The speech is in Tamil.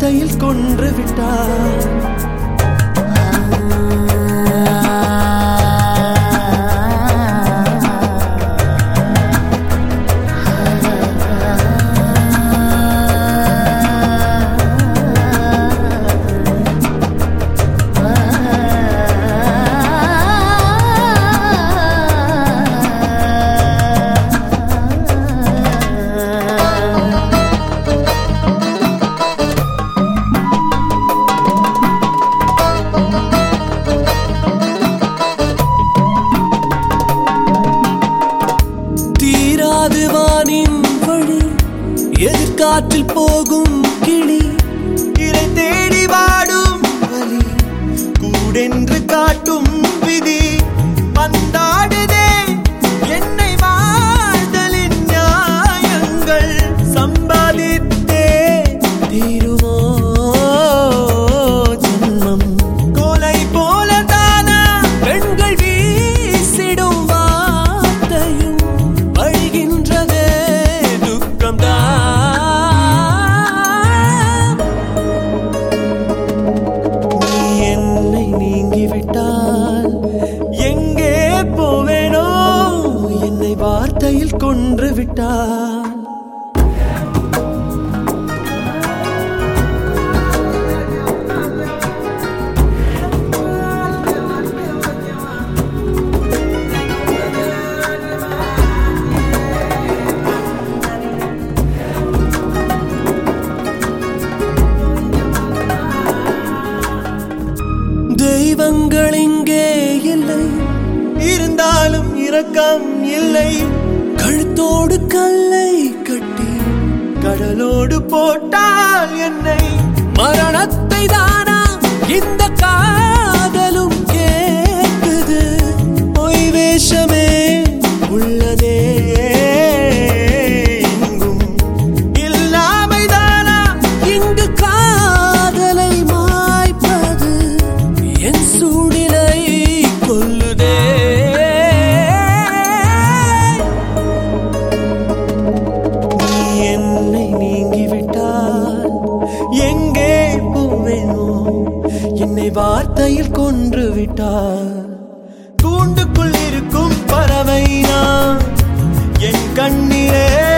வார்த்தையில் கொன்று விட்டார் தீராது வானின் வழி எதிர்காற்றில் போகும் கிளி இறை தேடி வாடும் வலி கூடென்று காட்டும் விதி பந்தாடுதே என்னை வாழ்தலின் நியாயங்கள் சம்பாதித்தே தீருமோ ஜன்மம் கோலை போல தானா பெண்கள் வீசிடும் வார்த்தையும் வழிகின்றதே துக்கம்தான் நீ என்னை நீங்கிவிட்டால் எங்கே போவேனோ என்னை வார்த்தையில் கொன்று விட்டால் தெய்வங்கள் இங்கே இல்லை இருந்தாலும் இரக்கம் இல்லை கழுத்தோடு கல்லை கட்டி கடலோடு போட்டால் என்னை மரணத்தை தானா இந்த காதலும் கேட்குது பொய் வேஷமே உள்ளதே எங்கும் இல்லாமைதானா இங்கு காதலை மாய்ப்பது என் சூடிலை கொல்லுதே நீ என்னை நீங்கிவிட்டால் எங்கே போவேனோ என்னை வார்த்தையில் கொன்று விட்டால் கூண்டுக்குள் இருக்கும் பறவை நான் என் கண்ணீரே